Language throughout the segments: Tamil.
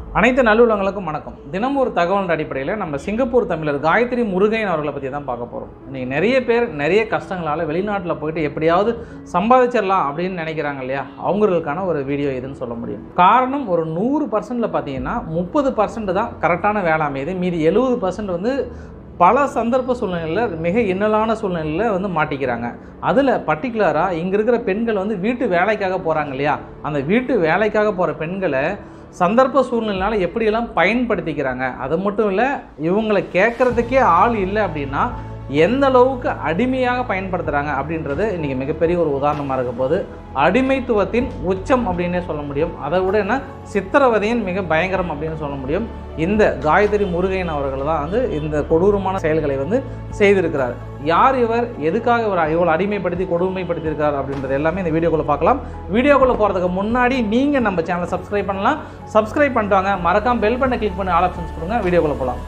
அனைத்து நல்லுள்ளங்களுக்கும் வணக்கம் தினம் ஒரு தகவல் அடிப்படையில் நம்ம சிங்கப்பூர் தமிழர் காயத்ரி முருகையன் அவர்களை பற்றி தான் பார்க்க போகிறோம் இன்றைக்கி நிறைய பேர் நிறைய கஷ்டங்களால் வெளிநாட்டில் போயிட்டு எப்படியாவது சம்பாதிச்சிடலாம் அப்படின்னு நினைக்கிறாங்க இல்லையா அவங்களுக்கான ஒரு வீடியோ இதுன்னு சொல்ல முடியும் காரணம் ஒரு நூறு பர்சன்டில் பார்த்தீங்கன்னா முப்பது பர்சன்ட் தான் கரெக்டான வேலை அமையுது மீதி எழுபது பர்சன்ட் வந்து பல சந்தர்ப்ப சூழ்நிலையில் மிக இன்னலான சூழ்நிலையில் வந்து மாட்டிக்கிறாங்க அதில் பர்டிகுலராக இங்கே இருக்கிற பெண்கள் வந்து வீட்டு வேலைக்காக போகிறாங்க இல்லையா அந்த வீட்டு வேலைக்காக போகிற பெண்களை சந்தர்ப்ப சூழ்நிலைனால எப்படியெல்லாம் பயன்படுத்திக்கிறாங்க அது மட்டும் இல்லை இவங்களை கேட்குறதுக்கே ஆள் இல்லை அப்படின்னா எந்த அளவுக்கு அடிமையாக பயன்படுத்துகிறாங்க அப்படின்றது இன்றைக்கி மிகப்பெரிய ஒரு உதாரணமாக இருக்க போது அடிமைத்துவத்தின் உச்சம் அப்படின்னே சொல்ல முடியும் அதை விட என்ன சித்திரவதையின் மிக பயங்கரம் அப்படின்னு சொல்ல முடியும் இந்த காயத்ரி முருகையன் அவர்கள் தான் வந்து இந்த கொடூரமான செயல்களை வந்து செய்திருக்கிறார் யார் இவர் எதுக்காக இவர் இவ்வளோ அடிமைப்படுத்தி கொடுமைப்படுத்தியிருக்கிறார் அப்படின்றது எல்லாமே இந்த வீடியோக்குள்ளே பார்க்கலாம் வீடியோக்குள்ளே போகிறதுக்கு முன்னாடி நீங்கள் நம்ம சேனலை சப்ஸ்கிரைப் பண்ணலாம் சப்ஸ்கிரைப் பண்ணிட்டு வாங்க மறக்காம பெல் பண்ண கிளிக் பண்ணி ஆல் ஆப்ஷன்ஸ் கொடுங்க வீடியோக்குள்ளே போகலாம்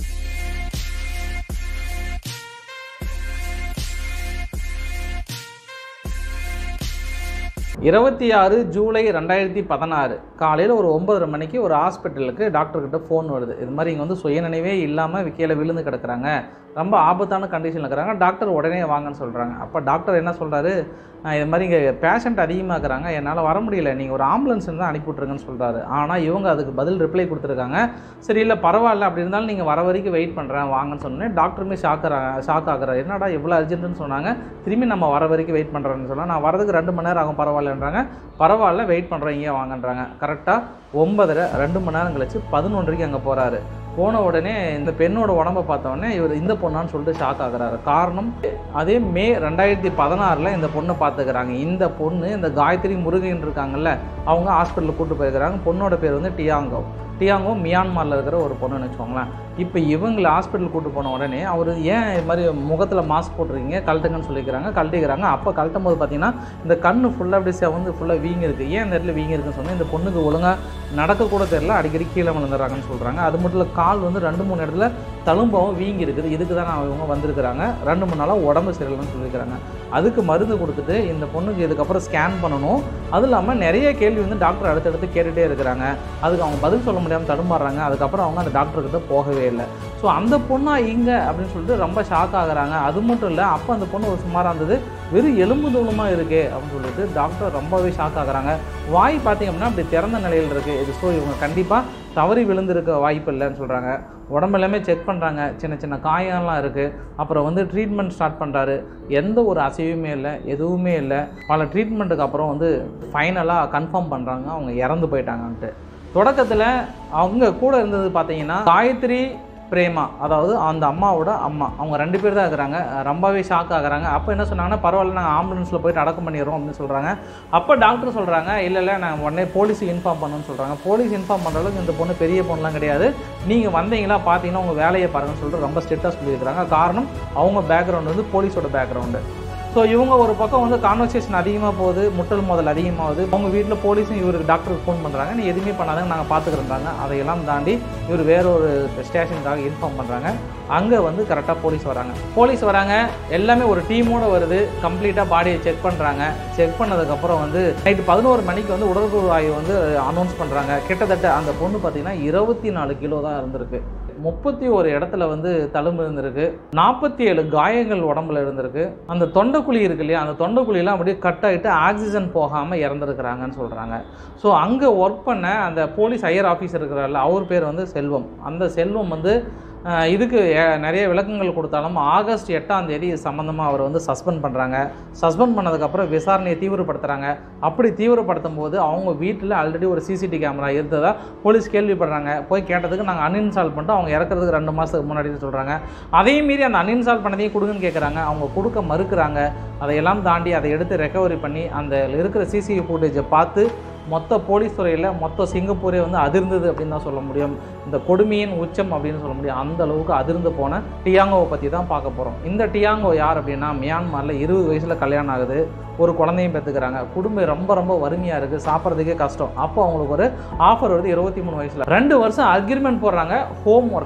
இருபத்தி ஆறு ஜூலை ரெண்டாயிரத்தி பதினாறு காலையில் ஒரு ஒன்பதரை மணிக்கு ஒரு ஹாஸ்பிட்டலுக்கு டாக்டர்கிட்ட ஃபோன் வருது இது மாதிரி இங்கே வந்து சுயநினைவே இல்லாமல் கீழே விழுந்து கிடக்குறாங்க ரொம்ப ஆபத்தான கண்டிஷனில் இருக்கிறாங்க டாக்டர் உடனே வாங்கன்னு சொல்கிறாங்க அப்போ டாக்டர் என்ன சொல்கிறாரு இது மாதிரி இங்கே பேஷண்ட் அதிகமாக்குறாங்க என்னால் வர முடியல நீங்கள் ஒரு ஆம்புலன்ஸ் தான் அனுப்பி விட்ருங்கன்னு சொல்கிறாரு ஆனால் இவங்க அதுக்கு பதில் ரிப்ளை கொடுத்துருக்காங்க சரி இல்லை பரவாயில்ல அப்படி இருந்தாலும் நீங்கள் வர வரைக்கும் வெயிட் பண்ணுறேன் வாங்கன்னு சொன்னேன் டாக்டருமே ஷாக்குறாங்க ஷாக் ஆகுறாரு என்னடா இவ்வளோ அர்ஜென்ட்டுன்னு சொன்னாங்க திரும்பி நம்ம வர வரைக்கும் வெயிட் பண்ணுறேன்னு சொன்னால் நான் வரதுக்கு ரெண்டு மணி நேரம் ஆகும் பரவாயில்லன்றாங்க பரவாயில்ல வெயிட் பண்ணுறேன் இங்கே வாங்கன்றாங்க கரெக்டாக ஒன்பதரை ரெண்டு மணி நேரம் கழிச்சு பதினொன்றரைக்கு அங்கே போகிறாரு போன உடனே இந்த பெண்ணோட உடம்பை பார்த்த உடனே இவர் இந்த பொண்ணான்னு சொல்லிட்டு ஷாக் ஆகுறாரு காரணம் அதே மே ரெண்டாயிரத்தி பதினாறில் இந்த பொண்ணை பார்த்துக்கிறாங்க இந்த பொண்ணு இந்த காயத்ரி முருகன் இருக்காங்கல்ல அவங்க ஹாஸ்பிட்டலுக்கு கூட்டு போயிருக்கிறாங்க பொண்ணோட பேர் வந்து டியாங்கோ டியாங்கோ மியான்மாரில் இருக்கிற ஒரு பொண்ணுன்னு வச்சுக்கோங்களேன் இப்போ இவங்களை ஹாஸ்பிட்டல் கூட்டு போன உடனே அவர் ஏன் இது மாதிரி முகத்தில் மாஸ்க் போட்டிருக்கீங்க கழட்டுங்கன்னு சொல்லிக்கிறாங்க கழட்டிக்கிறாங்க அப்போ கழட்டும் போது பார்த்தீங்கன்னா இந்த கண்ணு ஃபுல்லாக அப்படி செவந்து ஃபுல்லாக வீங்கி இருக்குது ஏன் இந்த இடத்துல வீங்கி இருக்குன்னு சொன்னால் இந்த பொண்ணுக்கு ஒழுங்காக நடக்கக்கூட தெரியல அடிக்கடி கீழே விழுந்துடுறாங்கன்னு சொல்கிறாங்க அது மட்டும் இல்லை கால் வந்து ரெண்டு மூணு இடத்துல தழும்பாவும் வீங்கி இருக்குது இதுக்கு தான் அவங்க வந்திருக்கிறாங்க ரெண்டு மூணு நாளாக உடம்பு சரியில்லைன்னு சொல்லியிருக்கிறாங்க அதுக்கு மருந்து கொடுத்துட்டு இந்த பொண்ணுக்கு இதுக்கப்புறம் ஸ்கேன் பண்ணணும் அதுவும் இல்லாமல் நிறைய கேள்வி வந்து டாக்டர் அடுத்தடுத்து கேட்டுகிட்டே இருக்கிறாங்க அதுக்கு அவங்க பதில் சொல்ல முடியாமல் தடுமாறுறாங்க அதுக்கப்புறம் அவங்க அந்த டாக்டர்கிட்ட போகவே இல்லை ஸோ அந்த பொண்ணா இங்கே அப்படின்னு சொல்லிட்டு ரொம்ப ஷாக் ஆகுறாங்க அது மட்டும் இல்லை அப்போ அந்த பொண்ணு ஒரு சுமாராக இருந்தது வெறும் எலும்பு தூளமாக இருக்கே அப்படின்னு சொல்லிட்டு டாக்டர் ரொம்பவே ஷாக் ஆகுறாங்க வாய் பார்த்தீங்க அப்படின்னா அப்படி திறந்த நிலையில் இருக்குது இது ஸோ இவங்க கண்டிப்பாக தவறி விழுந்திருக்க வாய்ப்பு இல்லைன்னு சொல்கிறாங்க உடம்பு எல்லாமே செக் பண்ணுறாங்க சின்ன சின்ன காயம்லாம் இருக்குது அப்புறம் வந்து ட்ரீட்மெண்ட் ஸ்டார்ட் பண்ணுறாரு எந்த ஒரு அசைவுமே இல்லை எதுவுமே இல்லை பல ட்ரீட்மெண்ட்டுக்கு அப்புறம் வந்து ஃபைனலாக கன்ஃபார்ம் பண்ணுறாங்க அவங்க இறந்து போயிட்டாங்கன்ட்டு தொடக்கத்தில் அவங்க கூட இருந்தது பார்த்தீங்கன்னா காயத்ரி பிரேமா அதாவது அந்த அம்மாவோட அம்மா அவங்க ரெண்டு பேர் தான் இருக்கிறாங்க ரொம்பவே ஷாக் ஆகுறாங்க அப்போ என்ன சொன்னாங்கன்னா பரவாயில்ல நாங்கள் ஆம்புலன்ஸில் போயிட்டு அடக்கம் பண்ணிடுறோம் அப்படின்னு சொல்கிறாங்க அப்போ டாக்டர் சொல்கிறாங்க இல்லை இல்லை நான் உடனே போலீஸுக்கு இன்ஃபார்ம் பண்ணணும்னு சொல்கிறாங்க போலீஸ் இன்ஃபார்ம் பண்ணுற அளவுக்கு இந்த பொண்ணு பெரிய பொண்ணுலாம் கிடையாது நீங்கள் வந்தீங்களா பார்த்தீங்கன்னா உங்கள் வேலையை பாருங்கன்னு சொல்லிட்டு ரொம்ப ஸ்ட்ரிக்டாக சொல்லியிருக்கிறாங்க காரணம் அவங்க பேக்ரவுண்டு வந்து போலீஸோட பேக்ரவுண்டு ஸோ இவங்க ஒரு பக்கம் வந்து கான்வர்சேஷன் அதிகமாக போகுது முட்டல் மோதல் அதிகமாகுது அவங்க வீட்டில் போலீஸும் இவருக்கு டாக்டருக்கு ஃபோன் பண்ணுறாங்க நீ எதுவுமே பண்ணாதங்க நாங்கள் பார்த்துக்கிறோன்றாங்க அதையெல்லாம் தாண்டி இவர் வேற ஒரு ஸ்டேஷனுக்காக இன்ஃபார்ம் பண்ணுறாங்க அங்கே வந்து கரெக்டாக போலீஸ் வராங்க போலீஸ் வராங்க எல்லாமே ஒரு டீமோட வருது கம்ப்ளீட்டாக பாடியை செக் பண்ணுறாங்க செக் பண்ணதுக்கப்புறம் வந்து நைட்டு பதினோரு மணிக்கு வந்து உடற்குழு ஆய்வு வந்து அனௌன்ஸ் பண்ணுறாங்க கிட்டத்தட்ட அந்த பொண்ணு பார்த்தீங்கன்னா இருபத்தி நாலு கிலோ தான் இருந்திருக்கு முப்பத்தி ஒரு இடத்துல வந்து தழும்பு இருந்திருக்கு நாற்பத்தி ஏழு காயங்கள் உடம்புல இருந்திருக்கு அந்த தொண்டைக்குழி இருக்கு இல்லையா அந்த தொண்டைக்குழியெல்லாம் அப்படியே கட் ஆகிட்டு ஆக்சிஜன் போகாமல் இறந்துருக்குறாங்கன்னு சொல்கிறாங்க ஸோ அங்கே ஒர்க் பண்ண அந்த போலீஸ் ஹையர் ஆஃபீஸர் இருக்கிறார்ல அவர் பேர் வந்து செல்வம் அந்த செல்வம் வந்து அஹ், இதுக்கு எ- நிறைய விளக்கங்கள் கொடுத்தாலும் ஆகஸ்ட் எட்டாம் தேதி இது சம்மந்தமாக அவர் வந்து சஸ்பெண்ட் பண்ணுறாங்க சஸ்பெண்ட் பண்ணதுக்கப்புறம் விசாரணையை தீவிரப்படுத்துகிறாங்க அப்படி தீவிரப்படுத்தும் போது அவங்க வீட்டில் ஆல்ரெடி ஒரு சிசிடி கேமரா இருந்ததா போலீஸ் கேள்விப்படுறாங்க போய் கேட்டதுக்கு நாங்கள் அன்இன்ஸ்டால் பண்ணிட்டு அவங்க இறக்குறதுக்கு ரெண்டு மாதத்துக்கு முன்னாடி சொல்கிறாங்க அதையும் மீறி அந்த அன்இன்ஸ்டால் பண்ணதையும் கொடுங்கன்னு கேட்குறாங்க அவங்க கொடுக்க மறுக்கிறாங்க அதையெல்லாம் தாண்டி அதை எடுத்து ரெக்கவரி பண்ணி அந்த இருக்கிற சிசிடிவி ஃபுட்டேஜை பார்த்து மொத்த போலீஸ் துறையில் மொத்த சிங்கப்பூரே வந்து அதிர்ந்தது அப்படின்னு தான் சொல்ல முடியும் இந்த கொடுமையின் உச்சம் அப்படின்னு சொல்ல முடியும் அந்த அளவுக்கு அதிர்ந்து போன டியாங்கோவை பற்றி தான் பார்க்க போகிறோம் இந்த டியாங்கோ யார் அப்படின்னா மியான்மரில் இருபது வயசில் கல்யாணம் ஆகுது ஒரு குழந்தையும் பெற்றுக்கிறாங்க குடும்பம் ரொம்ப ரொம்ப வறுமையாக இருக்குது சாப்பிட்றதுக்கே கஷ்டம் அப்போ அவங்களுக்கு ஒரு ஆஃபர் வருது இருபத்தி மூணு வயசில் ரெண்டு வருஷம் அக்ரிமெண்ட் போடுறாங்க ஹோம் ஒர்க்கராக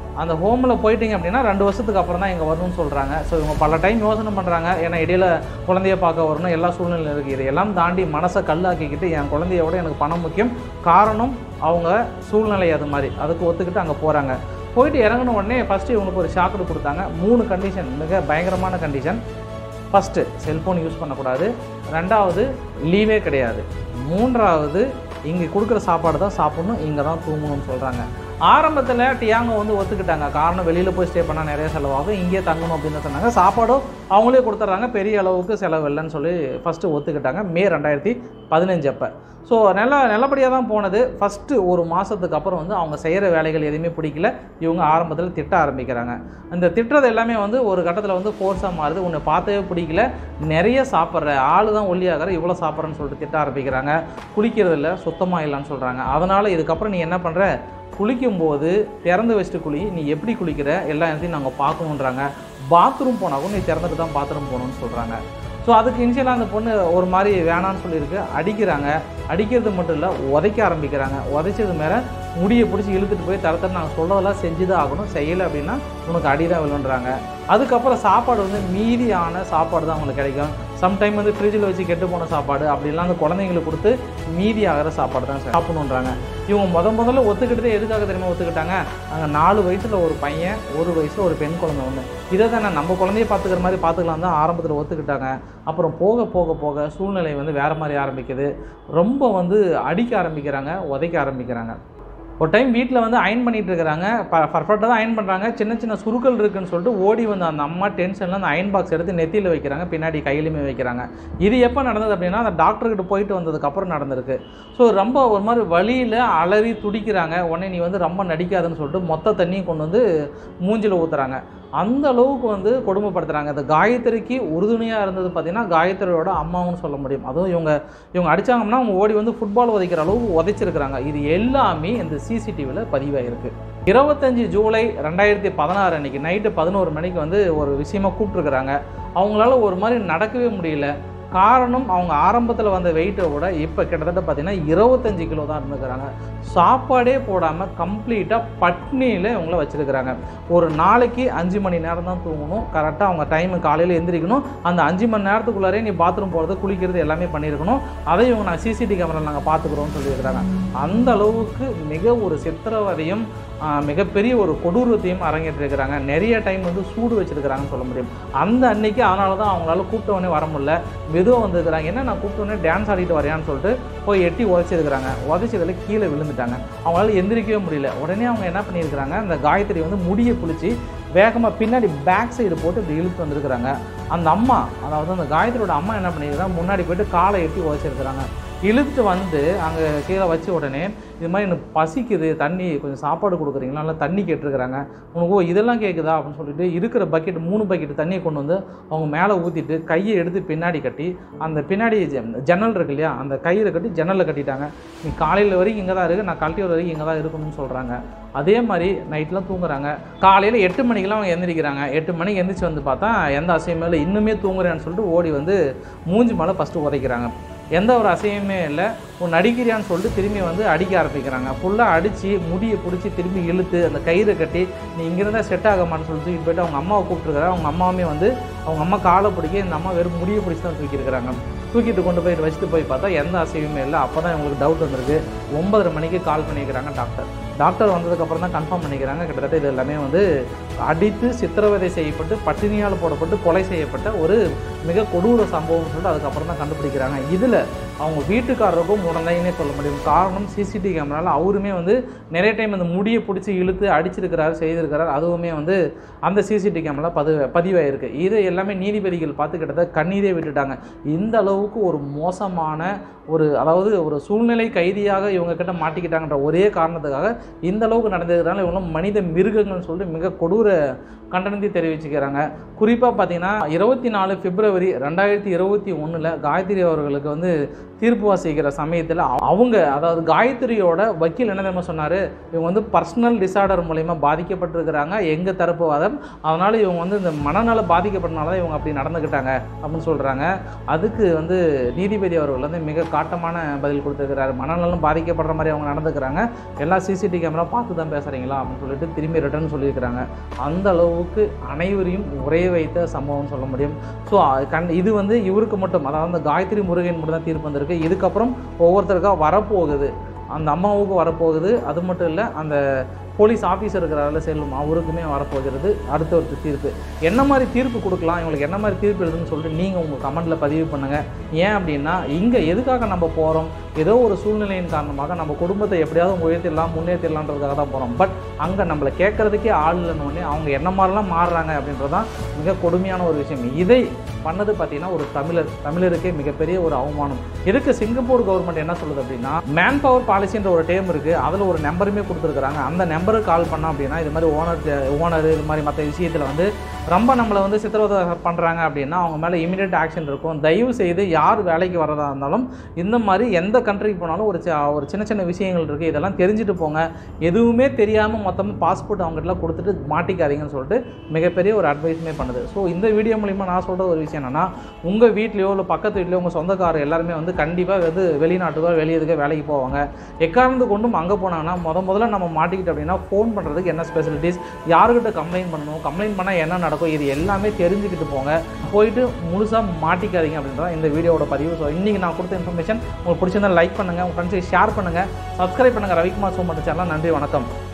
அந்த ஹோமில் போயிட்டீங்க அப்படின்னா ரெண்டு வருஷத்துக்கு அப்புறம் தான் இங்கே வரணும்னு சொல்கிறாங்க ஸோ இவங்க பல டைம் யோசனை பண்ணுறாங்க ஏன்னா இடையில குழந்தைய பார்க்க வரணும் எல்லா சூழ்நிலையும் இருக்குது இதையெல்லாம் தாண்டி மனசை கல்லாக்கிக்கிட்டு என் குழந்தைய விட எனக்கு பணம் முக்கியம் காரணம் அவங்க சூழ்நிலை அது மாதிரி அதுக்கு ஒத்துக்கிட்டு அங்கே போகிறாங்க போயிட்டு இறங்கின உடனே ஃபஸ்ட்டு இவங்களுக்கு ஒரு ஷாக்கு கொடுத்தாங்க மூணு கண்டிஷன் மிக பயங்கரமான கண்டிஷன் ஃபஸ்ட்டு செல்ஃபோன் யூஸ் பண்ணக்கூடாது ரெண்டாவது லீவே கிடையாது மூன்றாவது இங்கே கொடுக்குற சாப்பாடு தான் சாப்பிடணும் இங்கே தான் தூங்கணும்னு சொல்கிறாங்க ஆரம்பத்தில் டியாங்கோ வந்து ஒத்துக்கிட்டாங்க காரணம் வெளியில் போய் ஸ்டே பண்ணால் நிறைய செலவாகும் இங்கேயே தங்கணும் அப்படின்னு சொன்னாங்க சாப்பாடும் அவங்களே கொடுத்துட்றாங்க பெரிய அளவுக்கு செலவு இல்லைன்னு சொல்லி ஃபஸ்ட்டு ஒத்துக்கிட்டாங்க மே ரெண்டாயிரத்தி பதினஞ்சு அப்போ ஸோ நல்ல நல்லபடியாக தான் போனது ஃபஸ்ட்டு ஒரு மாதத்துக்கு அப்புறம் வந்து அவங்க செய்கிற வேலைகள் எதுவுமே பிடிக்கல இவங்க ஆரம்பத்தில் திட்ட ஆரம்பிக்கிறாங்க அந்த திட்டுறது எல்லாமே வந்து ஒரு கட்டத்தில் வந்து ஃபோர்ஸாக மாறுது உன்னை பார்த்தவே பிடிக்கல நிறைய சாப்பிட்ற ஆள் தான் ஒல்லியாகிற இவ்வளோ சாப்பிட்றேன்னு சொல்லிட்டு திட்ட ஆரம்பிக்கிறாங்க குளிக்கிறது இல்லை சுத்தமாக இல்லைன்னு சொல்கிறாங்க அதனால் இதுக்கப்புறம் நீ என்ன பண்ணுற குளிக்கும்போது திறந்து வச்சுட்டு குளி நீ எப்படி குளிக்கிற எல்லா இடத்தையும் நாங்கள் பார்க்கணுன்றாங்க பாத்ரூம் போனாலும் நீ திறந்துட்டு தான் பாத்ரூம் போகணும்னு சொல்கிறாங்க ஸோ அதுக்கு இனிஷியலாக அந்த பொண்ணு ஒரு மாதிரி வேணான்னு சொல்லியிருக்கு அடிக்கிறாங்க அடிக்கிறது மட்டும் இல்லை உதைக்க ஆரம்பிக்கிறாங்க உதைச்சது மேலே முடியை பிடிச்சி இழுத்துட்டு போய் தரத்தர நாங்கள் சொல்கிறதெல்லாம் செஞ்சு தான் ஆகணும் செய்யலை அப்படின்னா உனக்கு அடி தான் விழுன்றாங்க அதுக்கப்புறம் சாப்பாடு வந்து மீதியான சாப்பாடு தான் அவங்களுக்கு கிடைக்கும் சம்டைம் வந்து ஃப்ரிட்ஜில் வச்சு கெட்டு போன சாப்பாடு அப்படிலாம் அந்த குழந்தைங்களுக்கு கொடுத்து மீதி ஆகிற சாப்பாடு தான் சாப்பிடணுன்றாங்க இவங்க முத முதல்ல ஒத்துக்கிட்டதே எதுக்காக தெரியுமா ஒத்துக்கிட்டாங்க அங்கே நாலு வயசில் ஒரு பையன் ஒரு வயசில் ஒரு பெண் குழந்தை ஒன்று இதை தானே நம்ம குழந்தைய பார்த்துக்கிற மாதிரி பார்த்துக்கலாம் தான் ஆரம்பத்தில் ஒத்துக்கிட்டாங்க அப்புறம் போக போக போக சூழ்நிலை வந்து வேறு மாதிரி ஆரம்பிக்குது ரொம்ப வந்து அடிக்க ஆரம்பிக்கிறாங்க உதைக்க ஆரம்பிக்கிறாங்க ஒரு டைம் வீட்டில் வந்து அயன் பண்ணிட்டு இருக்கிறாங்க பர்ஃபெக்டாக தான் அயன் பண்ணுறாங்க சின்ன சின்ன சுருக்கள் இருக்குன்னு சொல்லிட்டு ஓடி வந்து அந்த அம்மா டென்ஷனில் அந்த அயன் பாக்ஸ் எடுத்து நெத்தியில் வைக்கிறாங்க பின்னாடி கையிலையுமே வைக்கிறாங்க இது எப்போ நடந்தது அப்படின்னா அந்த டாக்டர்கிட்ட போயிட்டு வந்ததுக்கப்புறம் நடந்திருக்கு ஸோ ரொம்ப ஒரு மாதிரி வழியில் அலறி துடிக்கிறாங்க உடனே நீ வந்து ரொம்ப நடிக்காதுன்னு சொல்லிட்டு மொத்த தண்ணியும் கொண்டு வந்து மூஞ்சில் ஊற்றுறாங்க அந்த அளவுக்கு வந்து கொடுமைப்படுத்துகிறாங்க இந்த காயத்ரிக்கு உறுதுணையாக இருந்தது பார்த்தீங்கன்னா காயத்ரியோட அம்மாவும் சொல்ல முடியும் அதுவும் இவங்க இவங்க அடித்தாங்கன்னா அவங்க ஓடி வந்து ஃபுட்பால் உதைக்கிற அளவுக்கு உதைச்சிருக்கிறாங்க இது எல்லாமே இந்த சிசிடிவியில் பதிவாயிருக்கு இருபத்தஞ்சி ஜூலை ரெண்டாயிரத்தி பதினாறு அன்னைக்கு நைட்டு பதினோரு மணிக்கு வந்து ஒரு விஷயமா கூப்பிட்ருக்குறாங்க அவங்களால ஒரு மாதிரி நடக்கவே முடியல காரணம் அவங்க ஆரம்பத்தில் வந்த வெயிட்டை விட இப்போ கிட்டத்தட்ட பார்த்தீங்கன்னா இருபத்தஞ்சி கிலோ தான் இருந்துக்கிறாங்க சாப்பாடே போடாமல் கம்ப்ளீட்டாக பட்னியில் இவங்கள வச்சுருக்கிறாங்க ஒரு நாளைக்கு அஞ்சு மணி நேரம் தான் தூங்கணும் கரெக்டாக அவங்க டைமு காலையில் எந்திரிக்கணும் அந்த அஞ்சு மணி நேரத்துக்குள்ளாரே நீ பாத்ரூம் போகிறது குளிக்கிறது எல்லாமே பண்ணியிருக்கணும் அதை இவங்க நான் சிசிடிவி கேமரா நாங்கள் பார்த்துக்குறோம்னு சொல்லியிருக்கிறாங்க அந்த அளவுக்கு மிக ஒரு சித்திரவதையும் ஆஹ், மிகப்பெரிய ஒரு கொடூரத்தையும் அரங்கேற்றிருக்கிறாங்க நிறைய டைம் வந்து சூடு வச்சிருக்கிறாங்கன்னு சொல்ல முடியும் அந்த அன்னைக்கு அதனால தான் அவங்களால கூப்பிட்ட உடனே வர முடியல மெதுவாக வந்திருக்கிறாங்க என்ன நான் கூப்பிட்ட உடனே டான்ஸ் ஆடிட்டு வரையான்னு சொல்லிட்டு போய் எட்டி உதச்சிருக்கிறாங்க உதச்சதில் கீழே விழுந்துட்டாங்க அவங்களால எந்திரிக்கவே முடியல உடனே அவங்க என்ன பண்ணியிருக்கிறாங்க அந்த காயத்ரி வந்து முடியை பிடிச்சி வேகமாக பின்னாடி பேக் சைடு போட்டு இப்படி இழுத்து வந்திருக்கிறாங்க அந்த அம்மா அதாவது அந்த காயத்ரியோட அம்மா என்ன பண்ணியிருக்காங்க முன்னாடி போயிட்டு காலை எட்டி உதச்சிருக்கிறாங்க இழுத்து வந்து அங்கே கீழே வச்ச உடனே இது மாதிரி எனக்கு பசிக்குது தண்ணி கொஞ்சம் சாப்பாடு கொடுக்குறீங்களா நல்லா தண்ணி கேட்டிருக்கிறாங்க உனக்கு ஓ இதெல்லாம் கேட்குதா அப்படின்னு சொல்லிட்டு இருக்கிற பக்கெட் மூணு பக்கெட் தண்ணியை கொண்டு வந்து அவங்க மேலே ஊற்றிட்டு கையை எடுத்து பின்னாடி கட்டி அந்த பின்னாடி ஜ- ஜன்னல் இருக்கு இல்லையா அந்த கயிறை கட்டி ஜன்னலில் கட்டிட்டாங்க நீ காலையில் வரைக்கும் இங்கே தான் இருக்கு நான் கழட்டி வர வரைக்கும் இங்கே தான் இருக்கணும்னு சொல்கிறாங்க அதே மாதிரி நைட்லாம் தூங்குறாங்க காலையில் எட்டு மணிக்கெல்லாம் அவங்க எந்திரிக்கிறாங்க எட்டு மணிக்கு எந்திரிச்சு வந்து பார்த்தா எந்த அசையுமே இல்லை இன்னுமே தூங்குறேன்னு சொல்லிட்டு ஓடி வந்து மூஞ்சி மேலே ஃபஸ்ட்டு உதைக்கிறாங்க எந்த ஒரு அசையுமே இல்லை உன் நடிக்கிறியான்னு சொல்லிட்டு திரும்பி வந்து அடிக்க ஆரம்பிக்கிறாங்க ஃபுல்லாக அடித்து முடியை பிடிச்சி திரும்பி இழுத்து அந்த கயிறை கட்டி நீ இங்கிருந்தா செட் ஆகமான்னு சொல்லிட்டு தூக்கிட்டு போயிட்டு அவங்க அம்மாவை கூப்பிட்டுருக்காரு அவங்க அம்மாவுமே வந்து அவங்க அம்மா காலை பிடிக்க இந்த அம்மா வெறும் முடியை பிடிச்சி தான் தூக்கியிருக்கிறாங்க தூக்கிட்டு கொண்டு போயிட்டு வச்சுட்டு போய் பார்த்தா எந்த அசைவுமே இல்லை அப்போ தான் இவங்களுக்கு டவுட் வந்திருக்கு ஒன்பதரை மணிக்கு கால் பண்ணிக்கிறாங்க டாக்டர் டாக்டர் வந்ததுக்கப்புறம் தான் கன்ஃபார்ம் பண்ணிக்கிறாங்க கிட்டத்தட்ட இது எல்லாமே வந்து அடித்து சித்திரவதை செய்யப்பட்டு பட்டினியால் போடப்பட்டு கொலை செய்யப்பட்ட ஒரு மிக கொடூர சம்பவம்னு சொல்லிட்டு அதுக்கப்புறம் தான் கண்டுபிடிக்கிறாங்க இதில் அவங்க வீட்டுக்காரருக்கும் உடனேனே சொல்ல முடியும் காரணம் சிசிடிவி கேமராவில் அவருமே வந்து நிறைய டைம் அந்த முடியை பிடிச்சி இழுத்து அடிச்சிருக்கிறாரு செய்திருக்கிறார் அதுவுமே வந்து அந்த சிசிடிவி கேமரா பதிவு பதிவாயிருக்கு இது எல்லாமே நீதிபதிகள் பார்த்து கிட்டத்தட்ட கண்ணீரே விட்டுட்டாங்க இந்த அளவுக்கு ஒரு மோசமான ஒரு அதாவது ஒரு சூழ்நிலை கைதியாக இவங்க கிட்ட மாட்டிக்கிட்டாங்கன்ற ஒரே காரணத்துக்காக இந்த அளவுக்கு நடந்ததுனால இவங்களும் மனித மிருகங்கள்னு சொல்லிட்டு மிக கொடூர கண்டனத்தை தெரிவிச்சுக்கிறாங்க குறிப்பாக பார்த்தீங்கன்னா இருபத்தி நாலு பிப்ரவரி ரெண்டாயிரத்தி இருபத்தி ஒன்றில் காயத்ரி அவர்களுக்கு வந்து தீர்ப்பு வாசிக்கிற சமயத்தில் அவங்க அதாவது காயத்ரியோட வக்கீல் என்ன தெரியுமா சொன்னார் இவங்க வந்து பர்சனல் டிசார்டர் மூலயமா பாதிக்கப்பட்டிருக்கிறாங்க எங்கள் தரப்பு வாதம் அதனால் இவங்க வந்து இந்த மனநல பாதிக்கப்பட்டனால தான் இவங்க அப்படி நடந்துக்கிட்டாங்க அப்படின்னு சொல்கிறாங்க அதுக்கு வந்து நீதிபதி அவர்கள் வந்து மிக காட்டமான பதில் கொடுத்துருக்கிறாரு மனநலம் பாதிக்கப்படுற மாதிரி அவங்க நடந்துக்கிறாங்க எல்லா சிசிடிவி கேமரா பார்த்து தான் பேசுகிறீங்களா அப்படின்னு சொல்லிட்டு திரும்பி ரிட்டர்ன் சொல்லியிருக்கிறாங்க அந்த அளவுக்கு அனைவரையும் உரைய வைத்த சம்பவம்னு சொல்ல முடியும் ஸோ கண் இது வந்து இவருக்கு மட்டும் அதாவது அந்த காயத்ரி முருகன் மட்டும் தான் தீர்ப்பு வந்திருக்கு இதுக்கப்புறம் ஒவ்வொருத்தருக்கா வரப்போகுது அந்த அம்மாவுக்கு வரப்போகுது அது மட்டும் இல்லை அந்த போலீஸ் ஆஃபீஸர் இருக்கிறாரில் செல்லும் அவருக்குமே வரப்போகிறது அடுத்த ஒரு தீர்ப்பு என்ன மாதிரி தீர்ப்பு கொடுக்கலாம் இவங்களுக்கு என்ன மாதிரி தீர்ப்பு எழுதுன்னு சொல்லிட்டு நீங்கள் உங்கள் கமெண்ட்டில் பதிவு பண்ணுங்கள் ஏன் அப்படின்னா இங்கே எதுக்காக நம்ம போகிறோம் ஏதோ ஒரு சூழ்நிலையின் காரணமாக நம்ம குடும்பத்தை எப்படியாவது உயர்த்திடலாம் முன்னேற்றிடலான்றதுக்காக தான் போகிறோம் பட் அங்கே நம்மளை கேட்குறதுக்கே ஆள் இல்லைன்னு உடனே அவங்க என்ன மாதிரிலாம் மாறுறாங்க அப்படின்றது தான் மிக கொடுமையான ஒரு விஷயம் இதை பண்ணது பார்த்தீங்கன்னா ஒரு தமிழர் தமிழருக்கே மிகப்பெரிய ஒரு அவமானம் இதுக்கு சிங்கப்பூர் கவர்மெண்ட் என்ன சொல்லுது அப்படின்னா மேன் பவர் பாலிசின்ற ஒரு டேம் இருக்குது அதில் ஒரு நம்பருமே கொடுத்துருக்குறாங்க அந்த நம்பருக்கு கால் பண்ணோம் அப்படின்னா இது மாதிரி ஓனர் ஓனர் இது மாதிரி மற்ற விஷயத்தில் வந்து ரொம்ப நம்மளை வந்து சித்திரவதை பண்ணுறாங்க அப்படின்னா அவங்க மேலே இமீடியட் ஆக்ஷன் இருக்கும் தயவு செய்து யார் வேலைக்கு வரதா இருந்தாலும் இந்த மாதிரி எந்த கண்ட்ரிக்கு போனாலும் ஒரு சி- ஒரு சின்ன சின்ன விஷயங்கள் இருக்குது இதெல்லாம் தெரிஞ்சுட்டு போங்க எதுவுமே தெரியாமல் மொத்தமாக பாஸ்போர்ட் அவங்ககிட்டலாம் கொடுத்துட்டு மாட்டிக்காதீங்கன்னு சொல்லிட்டு மிகப்பெரிய ஒரு அட்வைஸுமே பண்ணுது ஸோ இந்த வீடியோ மூலிமா நான் சொல்கிற ஒரு விஷயம் என்னென்னா உங்கள் வீட்லேயோ இல்லை பக்கத்து வீட்லையோ உங்கள் சொந்தக்காரர் எல்லாருமே வந்து கண்டிப்பாக வந்து வெளிநாட்டுக்கோ வெளியதுக்கோ வேலைக்கு போவாங்க எக்காரணத்து கொண்டும் அங்கே போனாங்கன்னா முத முதல்ல நம்ம மாட்டிக்கிட்டு அப்படின்னா ஃபோன் பண்ணுறதுக்கு என்ன ஸ்பெசிலிட்டிஸ் யாருக்கிட்ட கம்ப்ளைண்ட் பண்ணணும் கம்ப்ளைண்ட் பண்ணால் என்ன நடக்கும் இது எல்லாமே தெரிஞ்சுக்கிட்டு போங்க போயிட்டு முழுசாக மாட்டிக்காதீங்க அப்படின்றத இந்த வீடியோவோட பதிவு ஸோ இன்றைக்கி நான் கொடுத்த இன்ஃபர்மேஷன் உங்களுக்கு பிடிச்சிருந்தா லைக் பண்ணுங்கள் உங்கள் ஃப்ரெண்ட்ஸுக்கு ஷேர் பண்ணுங்கள் சப்ஸ்கிரைப் பண்ணுங்கள் ரவிக்குமார் சோமட்டு சேனல் நன்றி வணக்கம்